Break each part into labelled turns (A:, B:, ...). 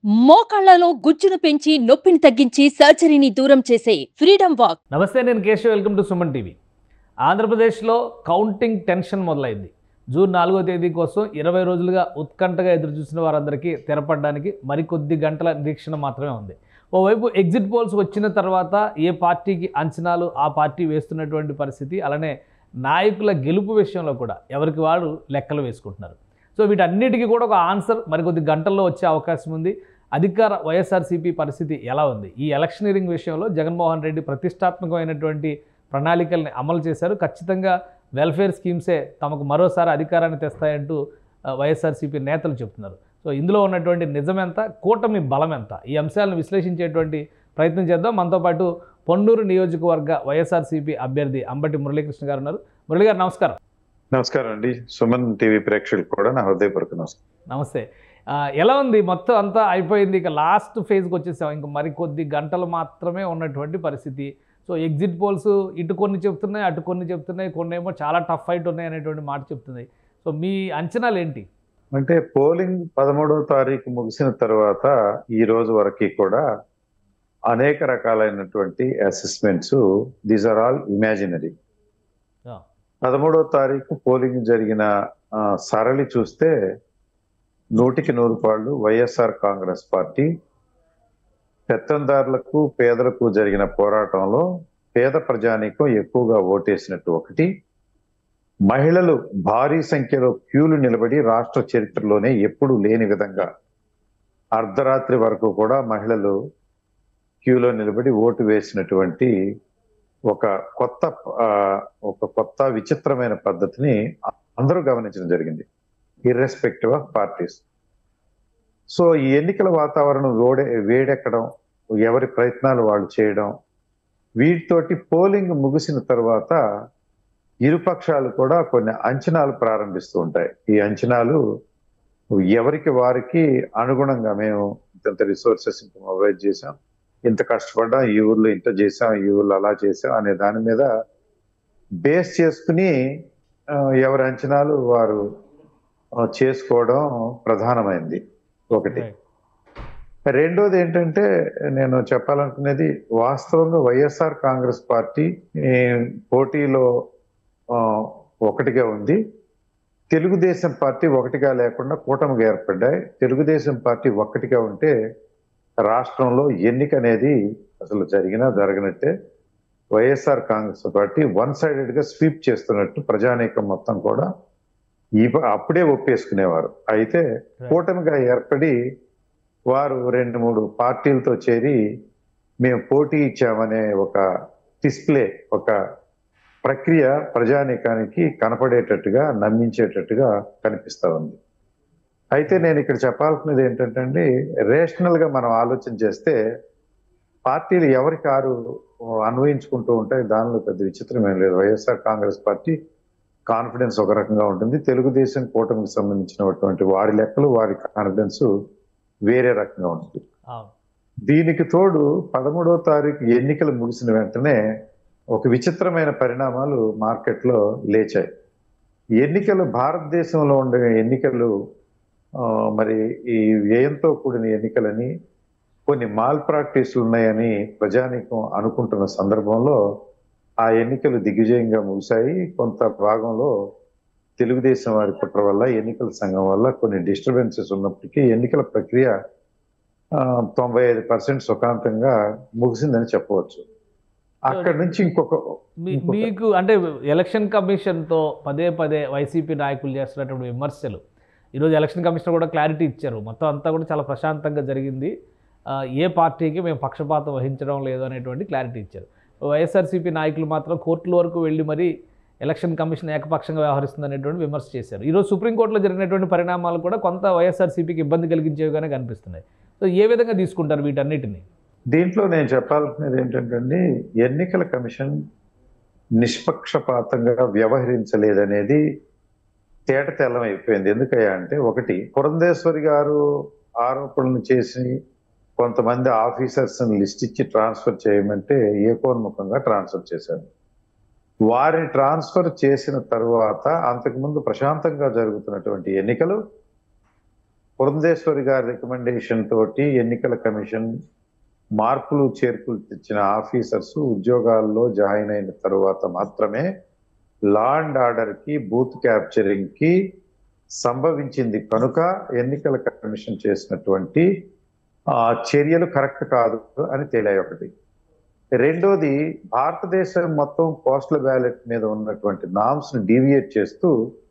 A: మోకాళ్లలో గుజ్జును పెంచి నొప్పిని తగ్గించి సర్జరీని దూరం చేసే ఫ్రీడమ్ వాక్
B: నమస్తే నేను Keshav welcome to Suman TV ఆంధ్రప్రదేశ్లో కౌంటింగ్ టెన్షన్ మొదలైంది జూన్ నాలుగో తేదీ కోసం ఇరవై రోజులుగా ఉత్కంఠగా ఎదురు చూసిన వారందరికీ తెరపడడానికి మరికొద్ది గంటల నిరీక్షణ మాత్రమే ఉంది ఓవైపు ఎగ్జిట్ పోల్స్ వచ్చిన తర్వాత ఏ పార్టీకి అంచనాలు ఆ పార్టీ వేస్తున్నటువంటి పరిస్థితి అలానే నాయకుల గెలుపు విషయంలో కూడా ఎవరికి వారు లెక్కలు వేసుకుంటున్నారు సో వీటన్నిటికీ కూడా ఒక ఆన్సర్ మరికొద్ది గంటల్లో వచ్చే అవకాశం ఉంది అధికార వైఎస్ఆర్సీపీ పరిస్థితి ఎలా ఉంది ఈ ఎలక్షనీరింగ్ విషయంలో జగన్మోహన్ రెడ్డి ప్రతిష్టాత్మకమైనటువంటి ప్రణాళికల్ని అమలు చేశారు ఖచ్చితంగా వెల్ఫేర్ స్కీమ్సే తమకు మరోసారి అధికారాన్ని తెస్తాయంటూ ఆ, వైఎస్ఆర్సీపీ నేతలు చెప్తున్నారు సో ఇందులో ఉన్నటువంటి నిజం ఎంత కూటమి బలం ఎంత ఈ అంశాలను విశ్లేషించేటువంటి ప్రయత్నం చేద్దాం మనతో పాటు పొన్నూరు నియోజకవర్గ వైఎస్ఆర్సీపీ అభ్యర్థి అంబటి మురళీకృష్ణ గారు ఉన్నారు మురళి గారు నమస్కారం
C: నమస్కారం అండి సుమన్ టీవీ ప్రేక్షకులకు కూడా నా హృదయపూర్వక నమస్కారం
B: నమస్తే ఆ, ఎలా ఉంది మొత్తం అంతా అయిపోయింది ఇక లాస్ట్ ఫేజ్కి వచ్చేసాం ఇంకా మరికొద్ది గంటలు మాత్రమే ఉన్నటువంటి పరిస్థితి సో ఎగ్జిట్ పోల్స్ ఇటు కొన్ని చెప్తున్నాయి అటు కొన్ని చెప్తున్నాయి కొన్ని ఏమో చాలా టఫ్ ఫైట్ ఉన్నాయి అనేటువంటి మాట చెప్తున్నాయి సో మీ అంచనాలు ఏంటి
C: అంటే పోలింగ్ పదమూడవ తారీఖు ముగిసిన తర్వాత ఈ రోజు వరకు కూడా అనేక రకాలైనటువంటి assessments these are all imaginary
B: ఆ,
C: పదమూడవ తారీఖు పోలింగ్ జరిగిన ఆ, సరళి చూస్తే నూటికి నూరు పాళ్ళు వైఎస్ఆర్ కాంగ్రెస్ పార్టీ పెత్తందారులకు పేదలకు జరిగిన పోరాటంలో పేద ప్రజానీకం ఎక్కువగా ఓటేసినట్టు ఒకటి మహిళలు భారీ సంఖ్యలో క్యూలు నిలబడి రాష్ట్ర చరిత్రలోనే ఎప్పుడూ లేని విధంగా అర్ధరాత్రి వరకు కూడా మహిళలు క్యూలో నిలబడి ఓటు వేసినటువంటి ఒక కొత్త ఆ, ఒక కొత్త విచిత్రమైన పద్ధతిని అందరూ గమనించడం జరిగింది ఇర్రెస్పెక్టివ్ ఆఫ్ పార్టీస్ సో ఈ ఎన్నికల వాతావరణం వేడే వేడెక్కడం ఎవరి ప్రయత్నాలు వాళ్ళు చేయడం వీటితోటి పోలింగ్ ముగిసిన తర్వాత ఇరుపక్షాలు కూడా కొన్ని అంచనాలు ప్రారంభిస్తూ ఉంటాయి ఈ అంచనాలు ఎవరికి వారికి అనుగుణంగా మేము ఇంత రిసోర్సెస్ ఇంత మొబైల్ చేసాం ఇంత కష్టపడ్డాం ఈ ఊర్లో ఇంత చేసాం ఈ ఊర్లో అలా చేసాం అనే దాని మీద బేస్ చేసుకుని ఆ, ఎవరి అంచనాలు వారు ఆ, చేసుకోవడం ప్రధానమైంది ఒకటి
B: right.
C: రెండోది ఏంటంటే నేను చెప్పాలనుకునేది వాస్తవంగా వైఎస్ఆర్ కాంగ్రెస్ పార్టీ ఈ, పోటీలో ఆ, ఒకటిగా ఉంది తెలుగుదేశం పార్టీ ఒకటిగా లేకుండా కూటమిగా ఏర్పడ్డాయి తెలుగుదేశం పార్టీ ఒక్కటిగా ఉంటే రాష్ట్రంలో ఎన్నిక అనేది అసలు జరిగినా జరగనట్టే YSR Congress party one sided గా స్వీప్ చేస్తున్నట్టు ప్రజానీకం మొత్తం కూడా ఇవ అప్పుడే ఒప్పేసుకునేవారు అయితే కూటమిగా ఏర్పడి వారు రెండు మూడు పార్టీలతో చేరి మేము పోటీ ఇచ్చామనే ఒక డిస్ప్లే ఒక ప్రక్రియ ప్రజానీకానికి కనపడేటట్టుగా నమ్మించేటట్టుగా కనిపిస్తా ఉంది అయితే నేను ఇక్కడ చెప్పాల్సినది ఏంటంటే అండి రేషనల్ గా మనం ఆలోచన చేస్తే పార్టీలు ఎవరికి ఆరు అన్వయించుకుంటూ ఉంటాయి దానిలో పెద్ద విచిత్రం ఏం లేదు వైఎస్ఆర్ కాంగ్రెస్ పార్టీ కాన్ఫిడెన్స్ ఒక రకంగా ఉంటుంది తెలుగుదేశం కూటమికి సంబంధించినటువంటి వారి లెక్కలు వారి కాన్ఫిడెన్స్ వేరే రకంగా ఉంటుంది
B: అవును
C: దీనికి తోడు పదమూడవ తారీఖు ఎన్నికలు ముగిసిన వెంటనే ఒక విచిత్రమైన పరిణామాలు మార్కెట్లో లేచాయి ఎన్నికలు భారతదేశంలో ఉండే ఎన్నికలు ఆ, మరి ఈ వ్యయంతో కూడిన ఎన్నికలని కొన్ని మాల్ ప్రాక్టీసులు ఉన్నాయని ప్రజానీకం అనుకుంటున్న సందర్భంలో ఆ ఎన్నికలు దిగ్విజయంగా ముగిశాయి కొంత భాగంలో తెలుగుదేశం వారి కుట్ర వల్ల ఎన్నికల సంఘం వల్ల కొన్ని డిస్టర్బెన్సెస్ ఉన్నప్పటికీ ఎన్నికల ప్రక్రియ ఆ, తొంభై ఐదు పర్సెంట్ సుఖాంతంగా ముగిసిందని చెప్పవచ్చు అక్కడి నుంచి ఇంకొక
B: మీ-
C: ఇంకొక-
B: మీకు అంటే ఎలక్షన్ కమిషన్తో పదే పదే వైసీపీ నాయకులు చేస్తున్నటువంటి విమర్శలు ఈరోజు ఎలక్షన్ కమిషనర్ కూడా క్లారిటీ ఇచ్చారు మొత్తం అంతా కూడా చాలా ప్రశాంతంగా జరిగింది ఆ, ఏ పార్టీకి మేము పక్షపాతం వహించడం లేదు అనేటువంటి క్లారిటీ ఇచ్చారు వైఎస్ఆర్సీపీ నాయకులు మాత్రం కోర్టుల వరకు వెళ్ళి మరీ ఎలక్షన్ కమిషన్ ఏకపక్షంగా వ్యవహరిస్తుంది అనేటువంటి విమర్శ చేశారు ఈరోజు సుప్రీంకోర్టులో జరిగినటువంటి పరిణామాలు కూడా కొంత వైఎస్ఆర్సీపీకి ఇబ్బంది కలిగించేవిగానే కనిపిస్తున్నాయి సో ఏ విధంగా తీసుకుంటారు వీటన్నిటిని
C: దీంట్లో నేను చెప్పాల్సినది ఏంటంటే ఎన్నికల కమిషన్ నిష్పక్షపాతంగా వ్యవహరించలేదనేది తేట తెల్లం అయిపోయింది ఎందుకయ్యా అంటే ఒకటి పురంధేశ్వరి గారు ఆరోపణలు చేసి కొంతమంది ఆఫీసర్స్ లిస్ట్ ఇచ్చి ట్రాన్స్ఫర్ చేయమంటే ఏకోన్ముఖంగా ట్రాన్స్ఫర్ చేశారు వారిని ట్రాన్స్ఫర్ చేసిన తరువాత అంతకుముందు ప్రశాంతంగా జరుగుతున్నటువంటి ఎన్నికలు పురంధేశ్వరి గారి రికమెండేషన్ తోటి ఎన్నికల కమిషన్ మార్పులు చేర్పులు తెచ్చిన ఆఫీసర్స్ ఉద్యోగాల్లో జాయిన్ అయిన తరువాత మాత్రమే లా అండ్ ఆర్డర్ కి బూత్ క్యాప్చరింగ్ కి సంభవించింది కనుక ఎన్నికల కమిషన్ చేసినటువంటి ఆ, చర్యలు కరెక్ట్ కాదు అని తేలాయి ఒకటి రెండోది భారతదేశం మొత్తం పోస్టల్ బ్యాలెట్ మీద ఉన్నటువంటి నామ్స్ ని డీవియేట్ చేస్తూ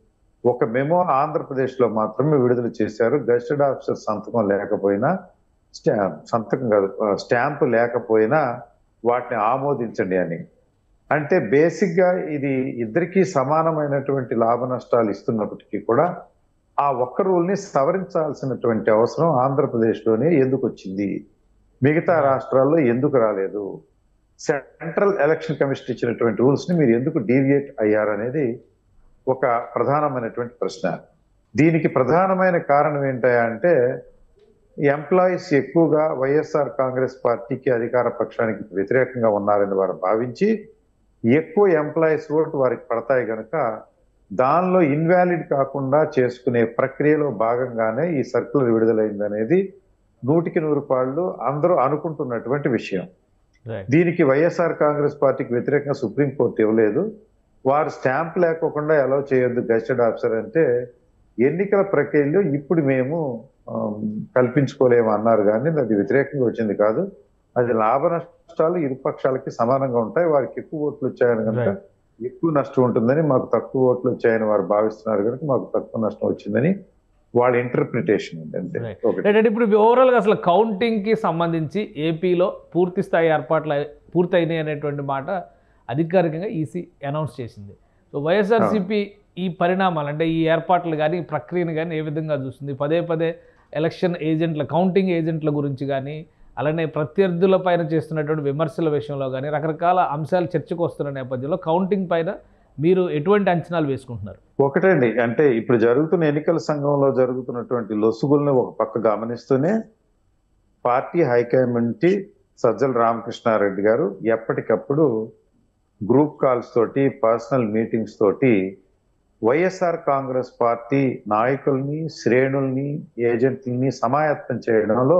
C: ఒక మెమో ఆంధ్రప్రదేశ్ లో మాత్రమే విడుదల చేశారు గెస్టెడ్ ఆఫీసర్ సంతకం లేకపోయినా స్టా- సంతకం కాదు స్టాంప్ లేకపోయినా వాటిని ఆమోదించండి అని అంటే బేసిక్ గా ఇది ఇద్దరికీ సమానమైనటువంటి లాభ నష్టాలు ఇస్తున్నప్పటికీ కూడా ఆ ఒక్క రూల్ ని సవరించాల్సినటువంటి అవసరం ఆంధ్రప్రదేశ్ లోనే ఎందుకు వచ్చింది మిగతా రాష్ట్రాల్లో ఎందుకు రాలేదు సెంట్రల్ ఎలక్షన్ కమిషన్ ఇచ్చినటువంటి రూల్స్ ని మీరు ఎందుకు డీవియేట్ అయ్యారనేది ఒక ప్రధానమైనటువంటి ప్రశ్న దీనికి ప్రధానమైన కారణం ఏంటయా అంటే ఎంప్లాయీస్ ఎక్కువగా వైఎస్ఆర్ కాంగ్రెస్ పార్టీకి అధికార పక్షానికి వ్యతిరేకంగా ఉన్నారని వారు భావించి ఎక్కువ ఎంప్లాయీస్ ఓటు వారికి పడతాయి కనుక దానిలో ఇన్వాలిడ్ కాకుండా చేసుకునే ప్రక్రియలో భాగంగానే ఈ సర్కులర్ విడుదలైంది అనేది నూటికి నూరు పాళ్ళు అందరూ అనుకుంటున్నటువంటి విషయం
B: రైట్
C: దీనికి వైఎస్ఆర్ కాంగ్రెస్ పార్టీకి వ్యతిరేకంగా సుప్రీంకోర్టు ఇవ్వలేదు వారు స్టాంప్ లేకోకుండా ఎలా చేయొద్దు గెస్టెడ్ ఆఫీసర్ అంటే ఎన్నికల ప్రక్రియలో ఇప్పుడు మేము ఆమ్, కల్పించుకోలేము అన్నారు కానీ అది వ్యతిరేకంగా వచ్చింది కాదు అది లాభ నష్టాలు ఇరు పక్షాలకి సమానంగా ఉంటాయి వారికి ఎక్కువ ఓట్లు వచ్చాయని కనుక
B: Right.
C: ఎక్కువ నష్టం ఉంటుందని మాకు తక్కువ ఓట్లు వచ్చాయని వారు భావిస్తున్నారు కనుక మాకు తక్కువ నష్టం వచ్చిందని వాళ్ళ ఇంటర్ప్రిటేషన్ ఉంది అంతే
B: Right.
C: ఒకటి
B: రైట్ అంటే ఇప్పుడు ఓవరాల్గా అసలు కౌంటింగ్కి సంబంధించి ఏపీలో పూర్తి స్థాయి ఏర్పాట్లు అయి- పూర్తయినాయి అనేటువంటి మాట అధికారికంగా ఈసీ అనౌన్స్ చేసింది సో వైఎస్ఆర్సీపీ ఈ పరిణామాలు అంటే ఈ ఏర్పాట్లు కానీ ఈ ప్రక్రియను కానీ ఏ విధంగా చూస్తుంది పదే పదే ఎలక్షన్ ఏజెంట్ల కౌంటింగ్ ఏజెంట్ల గురించి కానీ అలానే ప్రత్యర్థుల పైన చేస్తున్నటువంటి విమర్శల విషయంలో కానీ రకరకాల అంశాలు చర్చకు వస్తున్న నేపథ్యంలో కౌంటింగ్ పైన మీరు ఎటువంటి అంచనాలు వేసుకుంటున్నారు
C: ఒకటండి అంటే ఇప్పుడు జరుగుతున్న ఎన్నికల సంఘంలో జరుగుతున్నటువంటి లొసుగుల్ని ఒక పక్క గమనిస్తూనే పార్టీ హైకమాండ్ సజ్జల రామకృష్ణారెడ్డి గారు ఎప్పటికప్పుడు గ్రూప్ కాల్స్ తోటి పర్సనల్ మీటింగ్స్ తోటి వైఎస్ఆర్ కాంగ్రెస్ పార్టీ నాయకుల్ని శ్రేణుల్ని ఏజెంట్లని సమాయత్తం చేయడంలో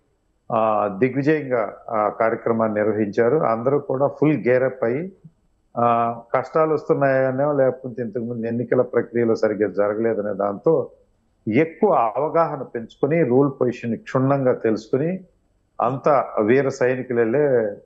C: ఆ, దిగ్విజయంగా ఆ కార్యక్రమాన్ని నిర్వహించారు అందరూ కూడా ఫుల్ గేరప్ అయ్యి ఆ, కష్టాలు వస్తున్నాయనో లేకపోతే ఇంతకుముందు ఎన్నికల ప్రక్రియలో సరిగ్గా జరగలేదనే దాంతో ఎక్కువ అవగాహన పెంచుకొని రూల్ పొజిషన్ క్షుణ్ణంగా తెలుసుకుని అంతా వీర సైనికులు వెళ్ళే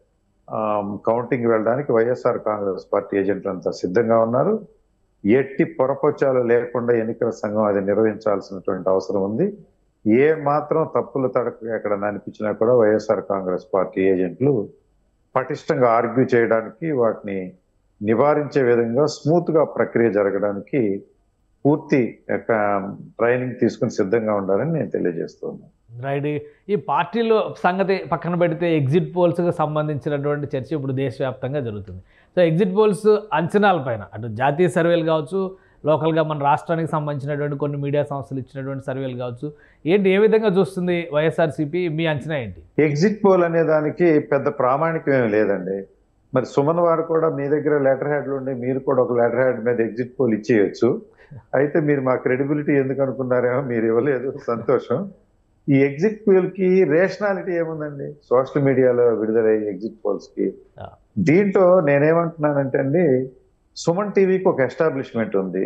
C: కౌంటింగ్ వెళ్ళడానికి వైఎస్ఆర్ కాంగ్రెస్ పార్టీ ఏజెంట్లు అంతా సిద్ధంగా ఉన్నారు ఎట్టి పొరపొచ్చాలు లేకుండా ఎన్నికల సంఘం అది నిర్వహించాల్సినటువంటి అవసరం ఉంది ఏ మాత్రం తప్పుల తడక ఎక్కడ అనిపించినా కూడా వైఎస్ఆర్ కాంగ్రెస్ పార్టీ ఏజెంట్లు పటిష్టంగా ఆర్గ్యూ చేయడానికి వాటిని నివారించే విధంగా స్మూత్ గా ప్రక్రియ జరగడానికి పూర్తి యొక్క ట్రైనింగ్ తీసుకుని సిద్ధంగా ఉండాలని నేను తెలియజేస్తున్నాను
B: రైట్ ఈ పార్టీలో సంగతి పక్కన పెడితే ఎగ్జిట్ పోల్స్కి సంబంధించినటువంటి చర్చ ఇప్పుడు దేశవ్యాప్తంగా జరుగుతుంది సో ఎగ్జిట్ పోల్స్ అంచనాల పైన అటు జాతీయ సర్వేలు కావచ్చు లోకల్గా మన రాష్ట్రానికి సంబంధించినటువంటి కొన్ని మీడియా సంస్థలు ఇచ్చినటువంటి సర్వేలు కావచ్చు ఏంటి ఏ విధంగా చూస్తుంది వైఎస్ఆర్సీపీ మీ అంచనా ఏంటి
C: ఎగ్జిట్ పోల్ అనే దానికి పెద్ద ప్రామాణికం ఏమి లేదండి మరి సుమన్ వారు కూడా మీ దగ్గర లెటర్ హ్యాడ్లు ఉండి మీరు కూడా ఒక లెటర్ హ్యాడ్ మీద ఎగ్జిట్ పోల్ ఇచ్చేయచ్చు అయితే మీరు మా క్రెడిబిలిటీ ఎందుకు అనుకున్నారేమో మీరు ఇవ్వలేదు సంతోషం ఈ ఎగ్జిట్ పోల్ కి రేషనాలిటీ ఏముందండి సోషల్ మీడియాలో విడుదలయ్యే ఎగ్జిట్ పోల్స్ కి
B: Yeah.
C: దీంట్లో నేనేమంటున్నానంటే అండి సుమన్ టీవీకి ఒక ఎస్టాబ్లిష్మెంట్ ఉంది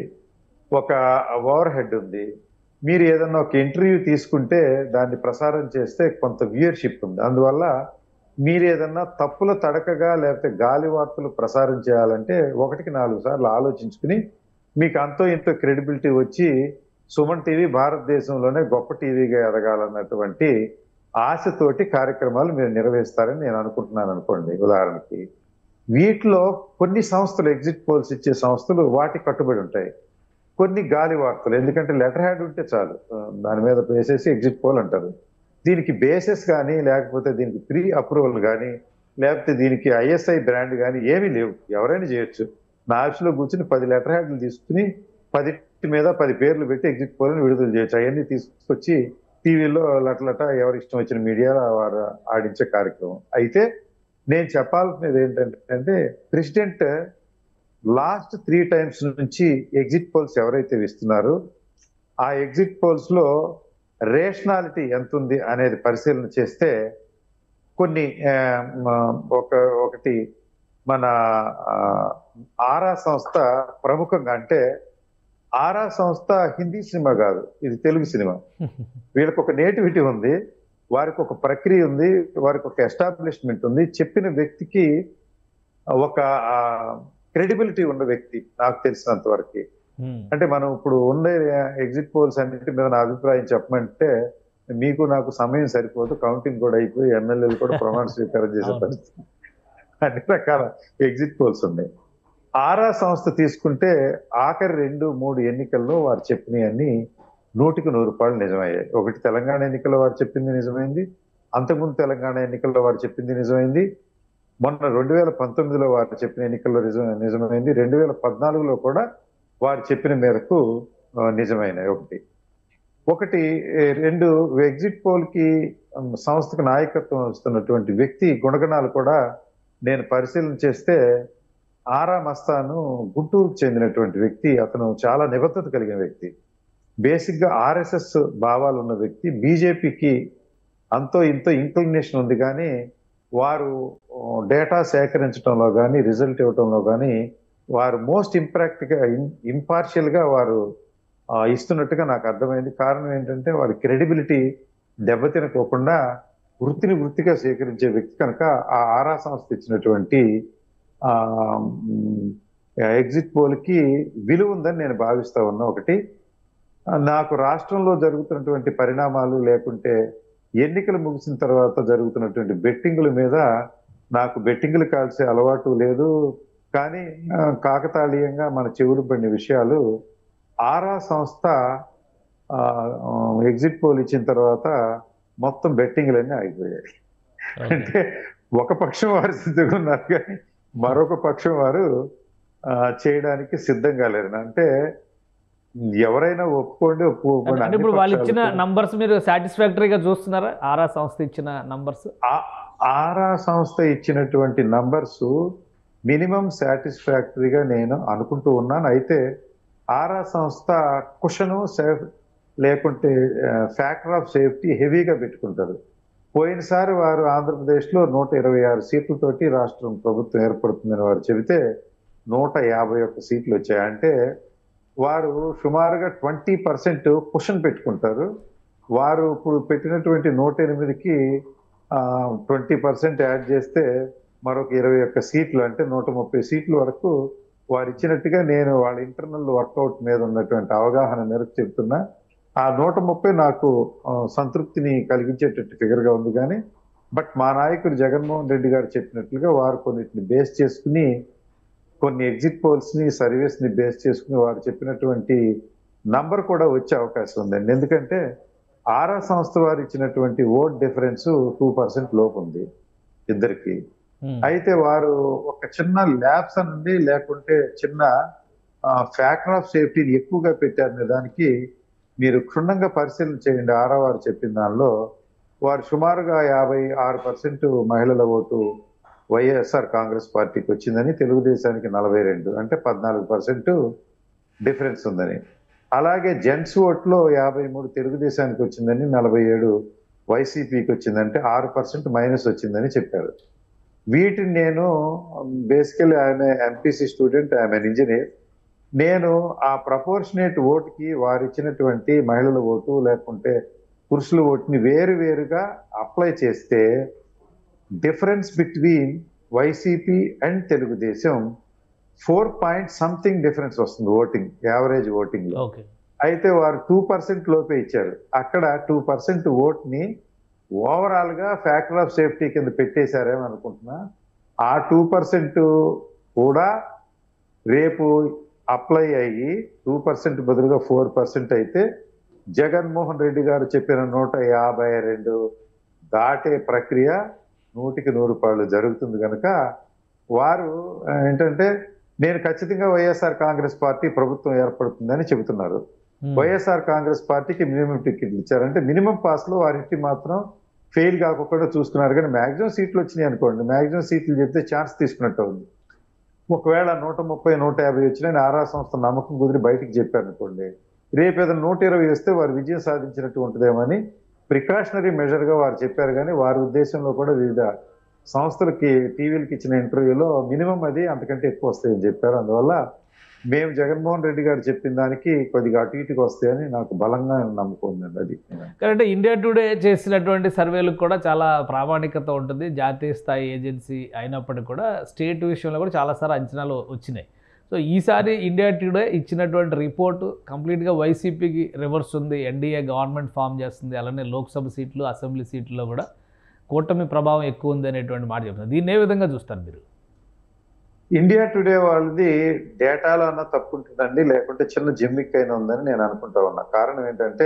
C: ఒక ఓవర్ హెడ్ ఉంది మీరు ఏదన్నా ఒక ఇంటర్వ్యూ తీసుకుంటే దాన్ని ప్రసారం చేస్తే కొంత వ్యూయర్షిప్ ఉంది అందువల్ల మీరు ఏదన్నా తప్పుల తడకగా లేకపోతే గాలి వార్తలు ప్రసారం చేయాలంటే ఒకటికి నాలుగు సార్లు ఆలోచించుకుని మీకు అంతో ఇంతో క్రెడిబిలిటీ వచ్చి సుమన్ టీవీ భారతదేశంలోనే గొప్ప టీవీగా ఎదగాలన్నటువంటి ఆశతోటి కార్యక్రమాలు మీరు నిర్వహిస్తారని నేను అనుకుంటున్నాను అనుకోండి ఉదాహరణకి వీటిలో కొన్ని సంస్థలు ఎగ్జిట్ పోల్స్ ఇచ్చే సంస్థలు వాటి కట్టుబడి ఉంటాయి కొన్ని గాలి వార్తలు ఎందుకంటే లెటర్ హ్యాడ్ ఉంటే చాలు ఆ, దాని మీద వేసేసి ఎగ్జిట్ పోల్ అంటారు దీనికి బేసెస్ కానీ లేకపోతే దీనికి ప్రీ అప్రూవల్ కానీ లేకపోతే దీనికి ఐఎస్ఐ బ్రాండ్ కానీ ఏమీ లేవు ఎవరైనా చేయొచ్చు నా ఆఫీస్లో కూర్చుని పది లెటర్ హ్యాడ్లు తీసుకుని పది మీద పది పేర్లు పెట్టి ఎగ్జిట్ పోల్ని విడుదల చేయొచ్చు అవన్నీ తీసుకొచ్చి టీవీలో లట్లట ఎవరి ఇష్టం వచ్చిన మీడియా వారు ఆడించే కార్యక్రమం అయితే నేను చెప్పాల్సినది ఏంటంటే ప్రెసిడెంట్ లాస్ట్ త్రీ టైమ్స్ నుంచి ఎగ్జిట్ పోల్స్ ఎవరైతే ఇస్తున్నారో ఆ ఎగ్జిట్ పోల్స్ లో రేషనాలిటీ ఎంత ఉంది అనేది పరిశీలన చేస్తే కొన్ని ఆ, మ- ఒక ఒకటి మన ఆ, ఆరా సంస్థ ప్రముఖంగా అంటే ఆరా సంస్థ హిందీ సినిమా కాదు ఇది తెలుగు సినిమా వీళ్ళకి ఒక నేటివిటీ ఉంది వారికి ఒక ప్రక్రియ ఉంది వారికి ఒక ఎస్టాబ్లిష్మెంట్ ఉంది చెప్పిన వ్యక్తికి ఒక క్రెడిబిలిటీ ఉన్న వ్యక్తి నాకు తెలిసినంత వరకు
B: ఉమ్.
C: అంటే మనం ఇప్పుడు ఉండే ఎగ్జిట్ పోల్స్ అన్నింటి మీద నా అభిప్రాయం చెప్పమంటే మీకు నాకు సమయం సరిపోదు కౌంటింగ్ కూడా అయిపోయి ఎమ్మెల్యేలు కూడా ప్రమాణ స్వీకారం చేసే
B: అవును.
C: పరిస్థితి అన్ని రకాల ఎగ్జిట్ పోల్స్ ఉన్నాయి ఆరా సంస్థ తీసుకుంటే ఆఖరి రెండు మూడు ఎన్నికల్లో వారు చెప్పినవన్నీ నూటికి నూరు రూపాయలు నిజమయ్యాయి ఒకటి తెలంగాణ ఎన్నికల్లో వారు చెప్పింది నిజమైంది అంతకుముందు తెలంగాణ ఎన్నికల్లో వారు చెప్పింది నిజమైంది మొన్న రెండు వేల పంతొమ్మిదిలో వారు చెప్పిన ఎన్నికల్లో నిజం నిజమైంది రెండు వేల పద్నాలుగులో కూడా వారు చెప్పిన మేరకు ఆ, నిజమైనవి ఒకటి ఒకటి ఏ, రెండు ఎగ్జిట్ పోల్ కి ఉమ్, సంస్థకు నాయకత్వం వస్తున్నటువంటి వ్యక్తి గుణగణాలు కూడా నేను పరిశీలన చేస్తే ఆరా మస్తాను గుంటూరుకు చెందినటువంటి వ్యక్తి అతను చాలా నిబద్ధత కలిగిన వ్యక్తి బేసిక్ గా ఆర్ఎస్ఎస్ భావాలు ఉన్న వ్యక్తి బీజేపీకి అంతో ఇంతో ఇంక్లినేషన్ ఉంది కానీ వారు డేటా సేకరించడంలో కానీ రిజల్ట్ ఇవ్వడంలో కానీ వారు మోస్ట్ ఇంపాక్ట్ గా ఇంపార్షియల్ గా వారు ఆ, ఇస్తున్నట్టుగా నాకు అర్థమైంది కారణం ఏంటంటే వారి క్రెడిబిలిటీ దెబ్బతినకోకుండా వృత్తిని వృత్తిగా స్వీకరించే వ్యక్తి కనుక ఆ ఆరా సంస్థ ఇచ్చినటువంటి ఆ ఎగ్జిట్ పోల్ కి విలువ ఉందని నేను భావిస్తా ఉన్నా ఒకటి ఆ, నాకు రాష్ట్రంలో జరుగుతున్నటువంటి పరిణామాలు లేకుంటే ఎన్నికలు ముగిసిన తర్వాత జరుగుతున్నటువంటి బెట్టింగుల మీద నాకు బెట్టింగులు కాల్సే అలవాటు లేదు కానీ ఆ, కాకతాళీయంగా మన చెవులు పడిన విషయాలు ఆరా సంస్థ ఆ, ఆ, ఎగ్జిట్ పోల్ ఇచ్చిన తర్వాత మొత్తం బెట్టింగ్లన్నీ ఆగిపోయాయి
B: ఓకే.
C: అంటే ఒక పక్షం వారు సిద్ధంగా ఉన్నారు కానీ మరొక పక్షం వారు ఆ, చేయడానికి సిద్ధంగా లేరు అంటే ఎవరైనా ఒప్పుకోండి ఒప్పుకోకండి
B: అంటే ఇప్పుడు వాళ్ళు ఇచ్చిన
C: అన్ని పక్షాలతో-
B: నంబర్స్ మీరు సాటిస్ఫాక్టరీగా చూస్తున్నారా ఆరా సంస్థ ఇచ్చిన నంబర్స్
C: ఆ- ఆరా సంస్థ ఇచ్చినటువంటి నంబర్స్ మినిమం సాటిస్ఫాక్టరీగా నేను అనుకుంటూ ఉన్నాను అయితే ఆరా సంస్థ కుషను సేఫ్ లేకుంటే ఫ్యాక్టర్ ఆఫ్ సేఫ్టీ హెవీగా పెట్టుకుంటారు పోయినసారి వారు ఆంధ్రప్రదేశ్లో నూట ఇరవై ఆరు సీట్లతోటి రాష్ట్రం ప్రభుత్వం ఏర్పడుతుందని వారు చెబితే నూట యాభై ఒక్క సీట్లు వచ్చాయి అంటే వారు సుమారుగా ట్వంటీ పర్సెంట్ కుషన్ పెట్టుకుంటారు వారు ఇప్పుడు పెట్టినటువంటి నూట ఎనిమిదికి ట్వంటీ పర్సెంట్ యాడ్ చేస్తే మరొక ఇరవై ఒక్క సీట్లు అంటే నూట ముప్పై సీట్ల వరకు వారు ఇచ్చినట్టుగా నేను వాళ్ళ ఇంటర్నల్ వర్కౌట్ మీద ఉన్నటువంటి అవగాహన మేరకు చెప్తున్నా ఆ నూట ముప్పై నాకు ఆ, సంతృప్తిని కలిగించేటట్టు figure గా ఉంది కానీ బట్ మా నాయకుడు జగన్మోహన్ రెడ్డి గారు చెప్పినట్లుగా వారు కొన్నిటిని బేస్ చేసుకుని కొన్ని ఎగ్జిట్ పోల్స్ ని సర్వీస్ ని బేస్ చేసుకుని వారు చెప్పినటువంటి నంబర్ కూడా వచ్చే అవకాశం ఉందండి ఎందుకంటే ఆరా సంస్థ వారు ఇచ్చినటువంటి ఓట్ డిఫరెన్స్ టూ పర్సెంట్ లోపు ఉంది ఇద్దరికి అయితే వారు ఒక చిన్న ల్యాబ్స్ నుండి లేకుంటే చిన్న ఫ్యాక్టర్ ఆఫ్ సేఫ్టీని ఎక్కువగా పెట్టారనే దానికి మీరు క్షుణ్ణంగా పరిశీలన చేయండి ఆరా వారు చెప్పిన దానిలో వారు సుమారుగా యాభై ఆరు పర్సెంట్ మహిళల ఓటు వైఎస్ఆర్ కాంగ్రెస్ పార్టీకి వచ్చిందని తెలుగుదేశానికి నలభై రెండు అంటే పద్నాలుగు పర్సెంట్ డిఫరెన్స్ ఉందని అలాగే జెంట్స్ ఓట్లో యాభై మూడు తెలుగుదేశానికి వచ్చిందని నలభై ఏడు వైసీపీకి వచ్చిందంటే ఆరు పర్సెంట్ మైనస్ వచ్చిందని చెప్పారు వీటిని నేను బేసికలీ ఆయన ఎంపీసీ స్టూడెంట్ ఐఎమ్ ఇంజనీర్ నేను ఆ ప్రపోర్షనేట్ ఓటుకి వారు ఇచ్చినటువంటి మహిళల ఓటు లేకుంటే పురుషుల ఓటుని వేరు వేరుగా అప్లై చేస్తే difference between YCP and Telugu Desam four point something difference వస్తుంది ఓటింగ్ యావరేజ్ ఓటింగ్ లో
B: ఓకే
C: అయితే వారు టూ పర్సెంట్ లోపే ఇచ్చారు అక్కడ టూ పర్సెంట్ ఓట్ ని ఓవరాల్ గా ఫ్యాక్టర్ ఆఫ్ సేఫ్టీ కింద పెట్టేశారేమో అనుకుంటున్నా ఆ టూ పర్సెంట్ కూడా రేపు అప్లై అయ్యి టూ పర్సెంట్ బదులుగా ఫోర్ పర్సెంట్ అయితే జగన్మోహన్ రెడ్డి గారు చెప్పిన నూట యాభై రెండు దాటే ప్రక్రియ నూటికి నూరు రూపాయలు జరుగుతుంది కనుక వారు ఆ, ఏంటంటే నేను ఖచ్చితంగా వైఎస్ఆర్ కాంగ్రెస్ పార్టీ ప్రభుత్వం ఏర్పడుతుందని చెబుతున్నారు వైఎస్ఆర్ కాంగ్రెస్ పార్టీకి మినిమం టికెట్లు ఇచ్చారంటే మినిమం పాస్ లో వారికి మాత్రం ఫెయిల్ కాకుండా చూసుకున్నారు కానీ మాక్సిమం సీట్లు వచ్చినాయి అనుకోండి మాక్సిమం సీట్లు చెప్తే ఛాన్స్ తీసుకున్నట్టు ఉంది ఒకవేళ నూట ముప్పై నూట యాభై వచ్చినాయి ఆరా సంస్థ నమ్మకం కుదిరి బయటికి చెప్పారు అనుకోండి రేపు ఏదైనా నూట ఇరవై వస్తే వారు విజయం సాధించినట్టు ఉంటుందేమని ప్రికాషనరీ మెజర్గా వారు చెప్పారు కానీ వారి ఉద్దేశంలో కూడా వివిధ సంస్థలకి టీవీలకి ఇచ్చిన ఇంటర్వ్యూలో మినిమం అది అంతకంటే ఎక్కువ వస్తాయని చెప్పారు అందువల్ల మేము జగన్మోహన్ రెడ్డి గారు చెప్పిన దానికి కొద్దిగా అటు ఇటుకు వస్తాయని నాకు బలంగా నమ్మకం ఉందండి అది
B: కాబట్టి ఇండియా టుడే చేసినటువంటి సర్వేలకు కూడా చాలా ప్రామాణికత ఉంటుంది జాతీయ స్థాయి ఏజెన్సీ అయినప్పటికీ కూడా స్టేట్ విషయంలో కూడా చాలాసార్లు అంచనాలు వచ్చినాయి సో ఈసారి ఇండియా టుడే ఇచ్చినటువంటి రిపోర్టు కంప్లీట్గా వైసీపీకి రివర్స్ ఉంది ఎన్డీఏ గవర్నమెంట్ ఫామ్ చేస్తుంది అలానే లోక్సభ సీట్లు అసెంబ్లీ సీట్లలో కూడా కూటమి ప్రభావం ఎక్కువ ఉంది అనేటువంటి మాట చెప్తున్నారు దీన్ని ఏ విధంగా చూస్తారు మీరు
C: ఇండియా టుడే వాళ్ళది డేటాలో అన్న తప్పు ఉంటుందండి లేకుంటే చిన్న జిమ్మిక్ అయినా ఉందని నేను అనుకుంటా ఉన్నా కారణం ఏంటంటే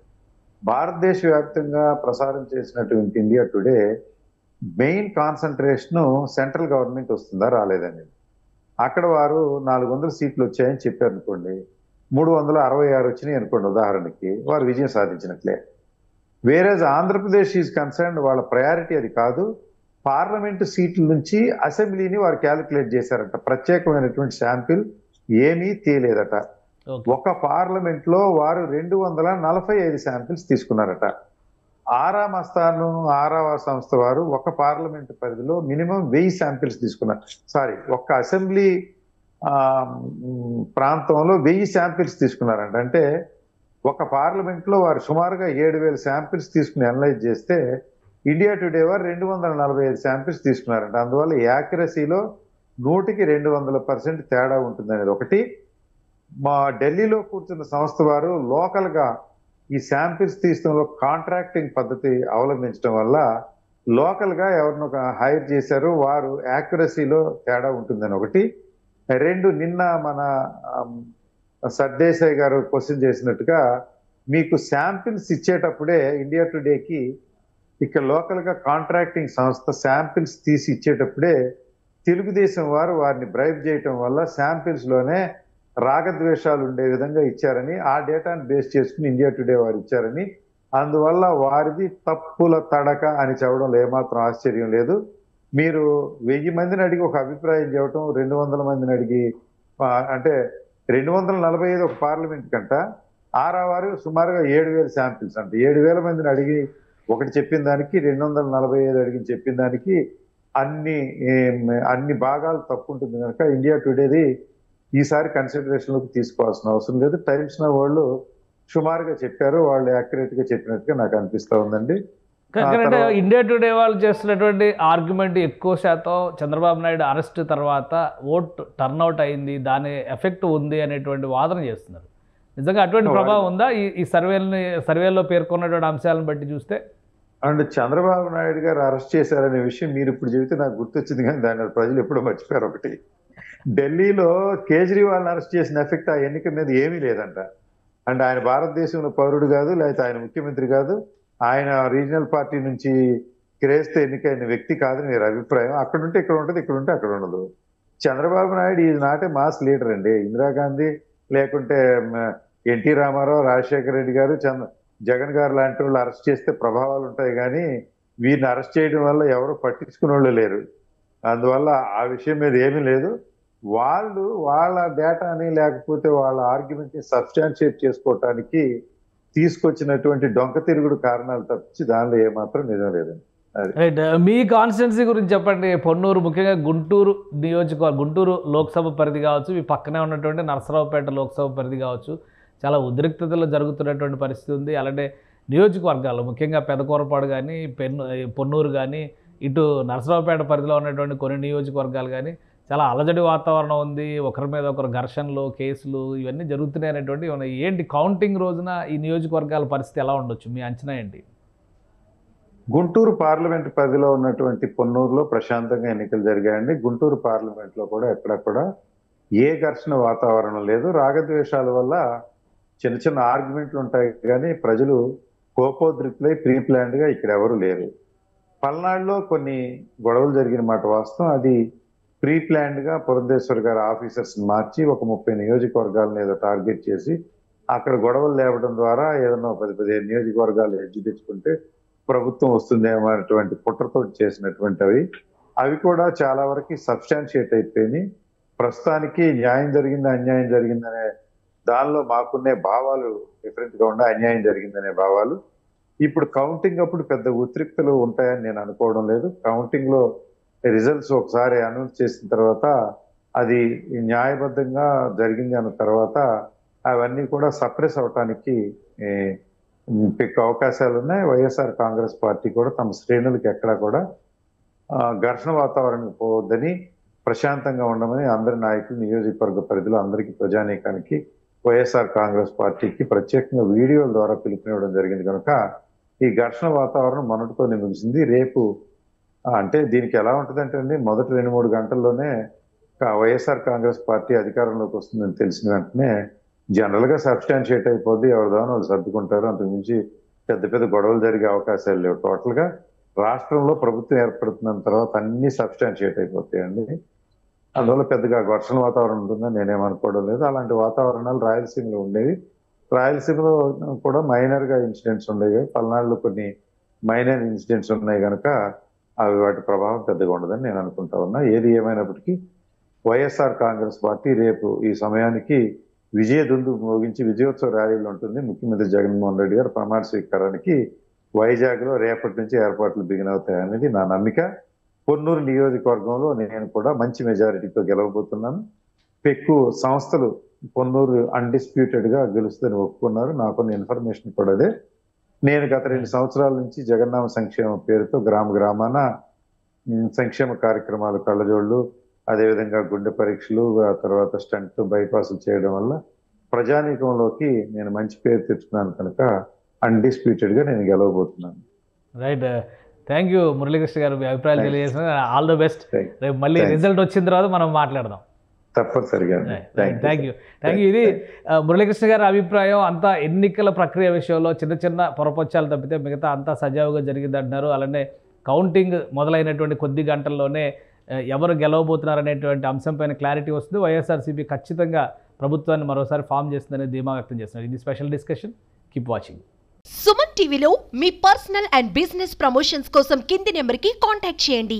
C: భారతదేశ వ్యాప్తంగా ప్రసారం చేసినటువంటి India today main concentration central government వస్తుందా రాలేదని అక్కడ వారు నాలుగు వందల సీట్లు వచ్చాయని చెప్పారు అనుకోండి మూడు వందల అరవై ఆరు వచ్చినాయి అనుకోండి ఉదాహరణకి వారు విజయం సాధించినట్లే వేరే ఆంధ్రప్రదేశ్ ఈజ్ కన్సర్న్ వాళ్ళ ప్రయారిటీ అది కాదు పార్లమెంటు సీట్ల నుంచి అసెంబ్లీని వారు క్యాలిక్యులేట్ చేశారట ప్రత్యేకమైనటువంటి శాంపిల్ ఏమీ తేలేదట
B: ఓకే
C: ఒక పార్లమెంట్ లో వారు రెండు వందల నలభై ఐదు శాంపిల్స్ తీసుకున్నారట ఆరా మస్తాను ఆరావ సంస్థ వారు ఒక పార్లమెంట్ పరిధిలో మినిమం వెయ్యి శాంపిల్స్ తీసుకున్నారు సారీ ఒక్క అసెంబ్లీ ఆ, మ్, ప్రాంతంలో వెయ్యి శాంపిల్స్ తీసుకున్నారంట అంటే ఒక పార్లమెంట్ లో వారు సుమారుగా ఏడు వేల శాంపిల్స్ తీసుకుని అనలైజ్ చేస్తే ఇండియా టుడే వారు రెండు వందల నలభై ఐదు శాంపిల్స్ తీసుకున్నారంట అందువల్ల యాక్యురసీలో నూటికి రెండు వందల పర్సెంట్ తేడా ఉంటుంది అనేది ఒకటి మా ఢిల్లీలో కూర్చున్న సంస్థ వారు లోకల్ గా ఈ శాంపిల్స్ తీసుకోవడంలో కాంట్రాక్టింగ్ పద్ధతి అవలంబించడం వల్ల లోకల్ గా ఎవరినో హైర్ చేశారు వారు యాక్యురసీలో తేడా ఉంటుందని ఒకటి రెండు నిన్న మన ఆమ్, సర్దేశాయ్ గారు క్వశ్చన్ చేసినట్టుగా మీకు శాంపిల్స్ ఇచ్చేటప్పుడే ఇండియా టుడేకి ఇక్కడ లోకల్ గా కాంట్రాక్టింగ్ సంస్థ శాంపిల్స్ తీసి ఇచ్చేటప్పుడే తెలుగుదేశం వారు వారిని బ్రైబ్ చేయటం వల్ల శాంపిల్స్ లోనే రాగద్వేషాలు ఉండే విధంగా ఇచ్చారని ఆ డేటాను బేస్ చేసుకుని ఇండియా టుడే వారు ఇచ్చారని అందువల్ల వారిది తప్పుల తడక అని చెప్పడంలో ఏమాత్రం ఆశ్చర్యం లేదు మీరు వెయ్యి మందిని అడిగి ఒక అభిప్రాయం చెప్పటం రెండు వందల మందిని అడిగి ఆ, అంటే రెండు వందల నలభై ఐదు ఒక పార్లమెంట్ కంట ఆరావారు సుమారుగా ఏడు వేల శాంపిల్స్ అంటే ఏడు వేల మందిని అడిగి ఒకటి చెప్పిన దానికి రెండు వందల నలభై ఐదు అడిగి చెప్పిన దానికి అన్ని ఏం, అన్ని భాగాలు తప్పు ఉంటుంది కనుక ఇండియా టుడేది ఈసారి కన్సిడరేషన్లోకి తీసుకోవాల్సిన అవసరం లేదు టైమ్స్ నా వాళ్ళు సుమారుగా చెప్పారు వాళ్ళు యాక్యురేట్ గా చెప్పినట్టుగా నాకు అనిపిస్తా ఉందండి
B: కా-
C: ఆ
B: కానీ
C: తర్వాత-
B: ఇండియా టుడే వాళ్ళు చేస్తున్నటువంటి ఆర్గ్యుమెంట్ ఎక్కువ శాతం చంద్రబాబు నాయుడు అరెస్ట్ తర్వాత ఓట్ టర్న్అవుట్ అయింది దాని ఎఫెక్ట్ ఉంది అనేటువంటి వాదన చేస్తున్నారు నిజంగా అటువంటి
C: వాళ్ళు-
B: ప్రభావం ఉందా ఈ ఈ సర్వేలని సర్వేలో పేర్కొన్నటువంటి అంశాలను బట్టి చూస్తే
C: అండ్ చంద్రబాబు నాయుడు గారు అరెస్ట్ చేశారనే విషయం మీరు ఇప్పుడు చెబితే నాకు గుర్తొచ్చింది కానీ దాని ప్రజలు ఎప్పుడో మర్చిపోయారు ఒకటి ఢిల్లీలో కేజ్రీవాల్ అరెస్ట్ చేసిన ఎఫెక్ట్ ఆ ఎన్నిక మీద ఏమీ లేదంట అండ్ ఆయన భారతదేశంలో పౌరుడు కాదు లేకపోతే ఆయన ముఖ్యమంత్రి కాదు ఆయన రీజనల్ పార్టీ నుంచి క్రేస్తే ఎన్నికైన వ్యక్తి కాదని మీరు అభిప్రాయం అక్కడ ఉంటే ఇక్కడ ఉంటుంది ఇక్కడ ఉంటే అక్కడ ఉండదు Chandrababu Naidu is not a mass leader అండి ఇందిరాగాంధీ లేకుంటే ఎన్టీ రామారావు రాజశేఖర రెడ్డి గారు చంద్ర జగన్ గారు లాంటి వాళ్ళు అరెస్ట్ చేస్తే ప్రభావాలు ఉంటాయి కానీ వీరిని అరెస్ట్ చేయడం వల్ల ఎవరు పట్టించుకునే వాళ్ళు లేరు అందువల్ల ఆ విషయం మీద ఏమీ లేదు వాళ్ళు వాళ్ళ డేటాని లేకపోతే వాళ్ళ ఆర్గ్యుమెంట్ ని సబ్స్టాన్షియేట్ చేసుకోవటానికి తీసుకొచ్చినటువంటి డొంక తిరుగుడు కారణాలు తప్పించి దానిలో ఏమాత్రం నిజం లేదండి
B: రైట్ మీ కాన్స్టిట్యున్సీ గురించి చెప్పండి పొన్నూరు ముఖ్యంగా గుంటూరు నియోజకవర్గం గుంటూరు లోక్సభ పరిధి కావచ్చు మీ పక్కనే ఉన్నటువంటి నరసరావుపేట లోక్సభ పరిధి కావచ్చు చాలా ఉద్రిక్తతలో జరుగుతున్నటువంటి పరిస్థితి ఉంది అలాంటి నియోజకవర్గాలు ముఖ్యంగా పెదకూరపాడు కానీ పెన్ను పొన్నూరు కానీ ఇటు నరసరావుపేట పరిధిలో ఉన్నటువంటి కొన్ని నియోజకవర్గాలు కానీ చాలా అలజడి వాతావరణం ఉంది ఒకరి మీద ఒకరు ఘర్షణలు కేసులు ఇవన్నీ జరుగుతున్నాయి అనేటువంటి ఉన్నాయి. ఏంటి కౌంటింగ్ రోజున ఈ నియోజకవర్గాల పరిస్థితి ఎలా ఉండొచ్చు మీ అంచనా ఏంటి
C: గుంటూరు పార్లమెంట్ పరిధిలో ఉన్నటువంటి పొన్నూరులో ప్రశాంతంగా ఎన్నికలు జరిగాయండి గుంటూరు పార్లమెంట్ లో కూడా ఎక్కడ కూడా ఏ ఘర్షణ వాతావరణం లేదు రాగద్వేషాల వల్ల చిన్న చిన్న ఆర్గ్యుమెంట్లు ఉంటాయి కానీ ప్రజలు కోపోద్రిక్తులై ప్రీ ప్లాన్డ్ గా ఇక్కడ ఎవరు లేరు పల్నాడులో కొన్ని గొడవలు జరిగిన మాట వాస్తవం అది ప్రీ ప్లాన్డ్ గా పురంధేశ్వర్ గారి ఆఫీసర్స్ మార్చి ఒక ముప్పై నియోజకవర్గాలను ఏదో టార్గెట్ చేసి అక్కడ గొడవలు లేవడం ద్వారా ఏదన్నా పది పదిహేను నియోజకవర్గాలు హెజ్జు తెచ్చుకుంటే ప్రభుత్వం వస్తుందేమో అనేటువంటి కుట్రతో చేసినటువంటివి అవి కూడా చాలా వరకు సబ్స్టాన్షియేట్ అయిపోయినాయి ప్రస్తుతానికి న్యాయం జరిగింది అన్యాయం జరిగిందనే దానిలో మాకున్నే భావాలు డిఫరెంట్ గా ఉండే అన్యాయం జరిగిందనే భావాలు ఇప్పుడు కౌంటింగ్ అప్పుడు పెద్ద ఉద్రిక్తలు ఉంటాయని నేను అనుకోవడం లేదు కౌంటింగ్ లో రిజల్ట్స్ ఒకసారి అనౌన్స్ చేసిన తర్వాత అది న్యాయబద్ధంగా జరిగింది అన్న తర్వాత అవన్నీ కూడా సప్రెస్ అవటానికి ఏ, పిక్ అవకాశాలు ఉన్నాయి వైఎస్ఆర్ కాంగ్రెస్ పార్టీ కూడా తమ శ్రేణులకి ఎక్కడా కూడా ఆ, ఘర్షణ వాతావరణం పోవద్దని ప్రశాంతంగా ఉండమని అందరి నాయకులు నియోజకవర్గ పరిధిలో అందరికీ ప్రజానీకానికి వైఎస్ఆర్ కాంగ్రెస్ పార్టీకి ప్రత్యేకంగా వీడియోల ద్వారా పిలుపునివ్వడం జరిగింది కనుక ఈ ఘర్షణ వాతావరణం మొన్నటితోనే ముగిసింది రేపు ఆ, అంటే దీనికి ఎలా ఉంటుందంటే అండి మొదటి రెండు మూడు గంటల్లోనే కా- వైఎస్ఆర్ కాంగ్రెస్ పార్టీ అధికారంలోకి వస్తుందని తెలిసిన వెంటనే జనరల్ గా సబ్స్టాన్షియేట్ అయిపోద్ది ఎవరిదానో వాళ్ళు సర్దుకుంటారు అంతకుమించి పెద్ద పెద్ద గొడవలు జరిగే అవకాశాలు లేవు టోటల్ గా రాష్ట్రంలో ప్రభుత్వం ఏర్పడుతున్న తర్వాత అన్ని సబ్స్టాన్షియేట్ అయిపోతాయండి అందువల్ల పెద్దగా ఘర్షణ వాతావరణం ఉంటుందని నేనేమనుకోవడం లేదు అలాంటి వాతావరణాలు రాయలసీమలో ఉండేవి రాయలసీమలో కూడా మైనర్ గా ఇన్సిడెంట్స్ ఉండేవి పల్నాడులో కొన్ని మైనర్ ఇన్సిడెంట్స్ ఉన్నాయి కనుక అవి వాటి ప్రభావం పెద్దగా ఉండదని నేను అనుకుంటా ఉన్నా ఏది ఏమైనప్పటికీ వైఎస్ఆర్ కాంగ్రెస్ పార్టీ రేపు ఈ సమయానికి విజయ దుందు మోగించి విజయోత్సవ ర్యాలీలు ఉంటుంది ముఖ్యమంత్రి జగన్మోహన్ రెడ్డి గారు ప్రమాణ స్వీకారానికి వైజాగ్ లో రేపటి నుంచి ఏర్పాట్లు బిగిన్ అవుతాయనేది నా నమ్మిక పొన్నూరు నియోజకవర్గంలో నేను కూడా మంచి మెజారిటీతో గెలవబోతున్నాను పెక్కు సంస్థలు పొన్నూరు అన్డిస్ప్యూటెడ్ గా గెలుస్తుందని ఒప్పుకున్నారు నాకున్న ఇన్ఫర్మేషన్ కూడా అదే నేను గత రెండు సంవత్సరాల నుంచి జగన్నామ సంక్షేమ పేరుతో గ్రామ గ్రామాన ఉమ్, సంక్షేమ కార్యక్రమాలు కళ్ళజోళ్ళు అదేవిధంగా గుండె పరీక్షలు ఆ తర్వాత స్టంట్ బైపాస్లు చేయడం వల్ల ప్రజానీకంలోకి నేను మంచి పేరు తెచ్చుకున్నాను కనుక అన్డిస్ప్యూటెడ్ గా నేను గెలవబోతున్నాను
B: రైట్ థ్యాంక్ యూ మురళీకృష్ణ గారు మీ అభిప్రాయాలు
C: Thanks.
B: తెలియజేసిన ఆల్ ద బెస్ట్
C: Thank-
B: రేపు మళ్ళీ
C: Thanks.
B: రిజల్ట్ వచ్చిన తర్వాత మనం మాట్లాడదాం
C: తప్పనిసరిగా
B: థ్యాంక్ యూ థ్యాంక్ యూ ఇది ఆ, మురళీకృష్ణ గారి అభిప్రాయం అంతా ఎన్నికల ప్రక్రియ విషయంలో చిన్న చిన్న పొరపచ్చాలు తప్పితే మిగతా అంతా సజావుగా జరిగింది అంటున్నారు అలానే కౌంటింగ్ మొదలైనటువంటి కొద్ది గంటల్లోనే ఆ, ఎవరు గెలవబోతున్నారు అనేటువంటి అంశంపైన క్లారిటీ వస్తుంది వైఎస్ఆర్సీపీ ఖచ్చితంగా ప్రభుత్వాన్ని మరోసారి ఫామ్ చేస్తుందనే ధీమా వ్యక్తం చేస్తున్నారు ఇది special discussion keep watching
D: Suman టీవీలో మీ పర్సనల్ అండ్ బిజినెస్ ప్రమోషన్స్ కోసం కింది నెంబర్కి కాంటాక్ట్ చేయండి